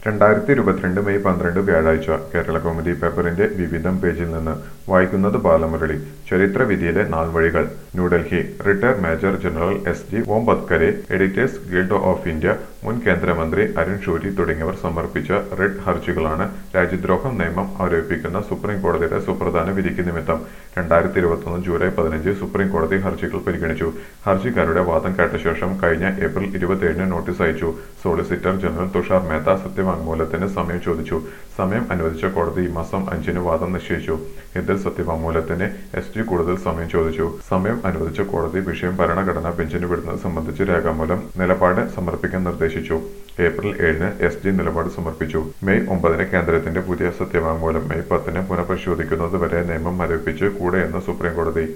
രണ്ടായിരത്തി ഇരുപത്തിരണ്ട് മെയ് പന്ത്രണ്ട് വ്യാഴാഴ്ച കേരള കൗമുദി പേപ്പറിന്റെ വിവിധം പേജിൽ നിന്ന് വായിക്കുന്നത് ബാലമുരളി ചരിത്രവിധിയിലെ നാൾവഴികൾ New Delhi retire major general S G Vombatkere editors guild of India മുൻ കേന്ദ്രമന്ത്രി അരുൺ ഷൂരി തുടങ്ങിയവർ സമർപ്പിച്ച റിട്ട് ഹർജികളാണ് രാജ്യദ്രോഹം നിയമം അവതരിപ്പിക്കുന്ന സുപ്രീം കോടതിയുടെ സുപ്രധാന വിധിക്ക് നിമിത്തം രണ്ടായിരത്തി ഇരുപത്തൊന്ന് ജൂലൈ പതിനഞ്ച് സുപ്രീം കോടതി ഹർജികൾ പരിഗണിച്ചു ഹർജിക്കാരുടെ വാദം കേട്ട ശേഷം കഴിഞ്ഞ ഏപ്രിൽ ഇരുപത്തിയേഴിന് നോട്ടീസ് അയച്ചു സോളിസിറ്റർ ജനറൽ തുഷാർ മേത്ത സത്യവാങ്മൂലത്തിന് സമയം ചോദിച്ചു സമയം അനുവദിച്ച കോടതി ഈ മാസം അഞ്ചിന് വാദം നിശ്ചയിച്ചു ഇതിൽ സത്യവാങ്മൂലത്തിന് എസ് ജി കൂടുതൽ സമയം ചോദിച്ചു സമയം അനുവദിച്ച കോടതി വിഷയം ഭരണഘടനാ ബെഞ്ചിന് വിടുന്നത് സംബന്ധിച്ച് രേഖാമൂലം നിലപാട് സമർപ്പിക്കാൻ നിർദ്ദേശിച്ചു ഏപ്രിൽ ഏഴിന് എസ് ജി നിലപാട് സമർപ്പിച്ചു മെയ് ഒമ്പതിന് കേന്ദ്രത്തിന്റെ പുതിയ സത്യവാങ്മൂലം മെയ് പത്തിന് പുനഃപരിശോധിക്കുന്നത് വരെ നിയമം മരവിപ്പിച്ച് കൂടെയെന്ന് സുപ്രീം കോടതി